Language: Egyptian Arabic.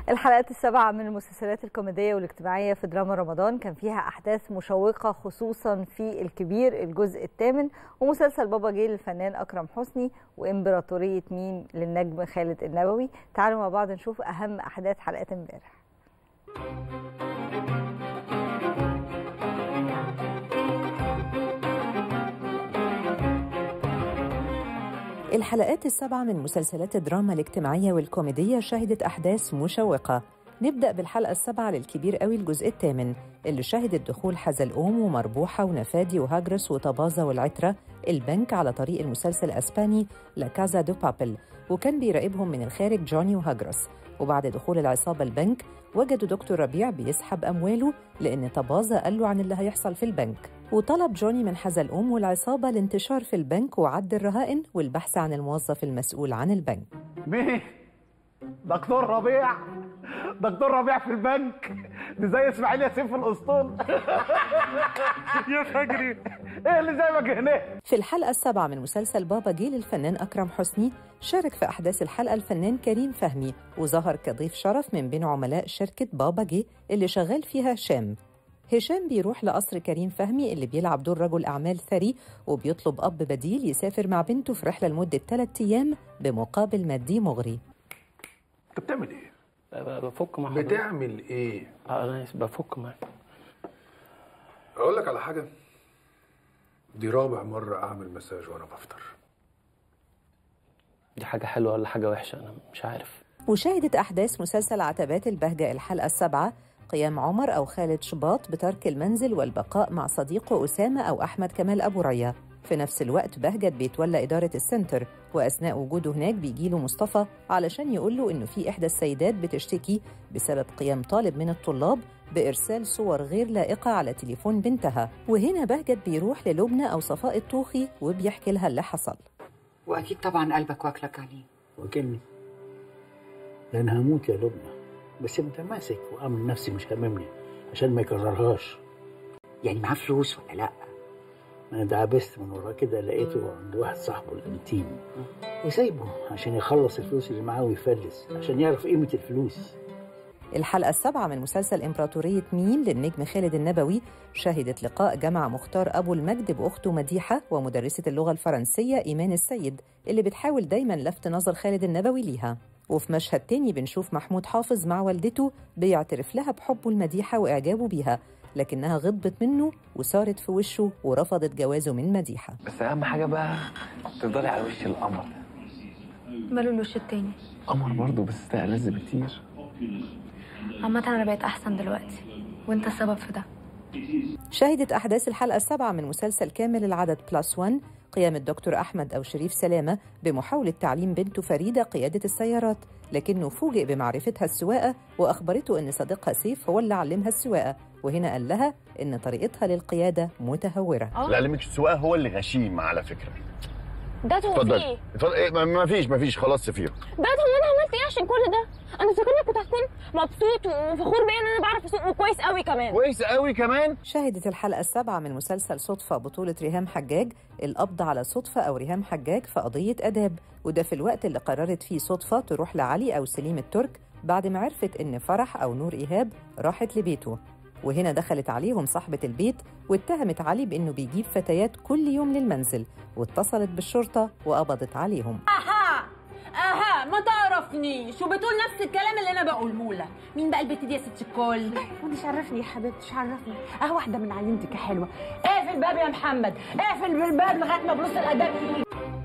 الحلقات السبعة من المسلسلات الكوميدية والاجتماعية في دراما رمضان كان فيها أحداث مشوقة خصوصا في الكبير الجزء الثامن ومسلسل بابا جه للفنان أكرم حسني وإمبراطورية مين للنجم خالد النبوي تعالوا مع بعض نشوف أهم أحداث حلقات امبارح الحلقات السبعة من مسلسلات الدراما الاجتماعية والكوميدية شهدت أحداث مشوقة نبدأ بالحلقة السابعة للكبير قوي الجزء الثامن اللي شهدت دخول حزلقوم ومربوحة ونفادي وهاجرس وطبازة والعترة البنك على طريق المسلسل الأسباني لا كازا دو بابل وكان بيراقبهم من الخارج جوني وهاجرس وبعد دخول العصابة البنك وجدوا دكتور ربيع بيسحب أمواله لأن طبازة قال له عن اللي هيحصل في البنك وطلب جوني من حزلقوم والعصابة الانتشار في البنك وعد الرهائن والبحث عن الموظف المسؤول عن البنك مين؟ دكتور ربيع دكتور ربيع في البنك دي زي اسماعيل ياسين في الاسطول يا فجري ايه اللي زي هناك في الحلقة السابعة من مسلسل بابا جه للفنان أكرم حسني شارك في أحداث الحلقة الفنان كريم فهمي وظهر كضيف شرف من بين عملاء شركة بابا جه اللي شغال فيها هشام هشام بيروح لقصر كريم فهمي اللي بيلعب دور رجل أعمال ثري وبيطلب أب بديل يسافر مع بنته في رحلة لمدة ثلاثة أيام بمقابل مادي مغري انت بتعمل ايه؟ بفك مع حضرتك بتعمل ايه؟ آه، انا آسف، بفك معاك اقول لك على حاجه دي رابع مره اعمل مساج وانا بفطر دي حاجه حلوه ولا حاجه وحشه انا مش عارف وشهدت أحداث مسلسل عتبات البهجة الحلقة السابعة قيام عمر أو خالد شباط بترك المنزل والبقاء مع صديقه أسامة أو أحمد كمال أبو ريا في نفس الوقت بهجت بيتولى إدارة السنتر وأثناء وجوده هناك بيجيله مصطفى علشان يقول له إنه في إحدى السيدات بتشتكي بسبب قيام طالب من الطلاب بإرسال صور غير لائقة على تليفون بنتها وهنا بهجت بيروح للبنى أو صفاء الطوخي وبيحكي لها اللي حصل واكيد طبعا قلبك واكلك عليه وكلمي ده انا هموت يا لبنى بس متماسك واعمل نفسي مش هاممني عشان ما يكررهاش يعني معاه فلوس ولا لا انا دعبست من وراه كده لقيته عند واحد صاحبه الانتيم يسيبه عشان يخلص الفلوس اللي معاه ويفلس عشان يعرف قيمه الفلوس الحلقة السابعة من مسلسل إمبراطورية مين للنجم خالد النبوي شهدت لقاء جمع مختار أبو المجد بأخته مديحة ومدرسة اللغة الفرنسية إيمان السيد اللي بتحاول دايما لفت نظر خالد النبوي ليها وفي مشهد تاني بنشوف محمود حافظ مع والدته بيعترف لها بحبه لمديحة وإعجابه بيها لكنها غضبت منه وصارت في وشه ورفضت جوازه من مديحة بس اهم حاجه بقى تفضلي على وش القمر ماله الوش التاني قمر برضه بس ده ألذ بكتير عامة أنا بقيت أحسن دلوقتي وأنت السبب في ده شهدت أحداث الحلقة السابعة من مسلسل كامل العدد بلس وان قيام الدكتور أحمد أو شريف سلامة بمحاولة تعليم بنته فريدة قيادة السيارات لكنه فوجئ بمعرفتها السواقة وأخبرته أن صديقها سيف هو اللي علمها السواقة وهنا قال لها أن طريقتها للقيادة متهورة لا اللي مش السواق هو اللي غشيم على فكره ده اتفضل اتفضل إيه ما- ما فيش ما فيش خلاص سفير ده هو أنا عملت إيه عشان كل ده؟ أنا فاكرني كنت هكون مبسوط وفخور بيا إن أنا بعرف أسوق وكويس قوي كمان كويس قوي كمان شهدت الحلقة السابعة من مسلسل صدفة بطولة ريهام حجاج القبض على صدفة أو ريهام حجاج في قضية أداب وده في الوقت اللي قررت فيه صدفة تروح لعلي أو سليم الترك بعد ما عرفت إن فرح أو نور إيهاب راحت لبيته وهنا دخلت عليهم صاحبة البيت واتهمت علي بإنه بيجيب فتيات كل يوم للمنزل واتصلت بالشرطة وقبضت عليهم اها اها ما تعرفنيش وبتقول نفس الكلام اللي انا بقوله لك مين بقى البت دي يا ست الكل مش عرفني يا حبيبتي مش عرفني اه واحده من عينتك يا حلوه اقفل الباب يا محمد اقفل الباب لغايه ما بلوس الاداب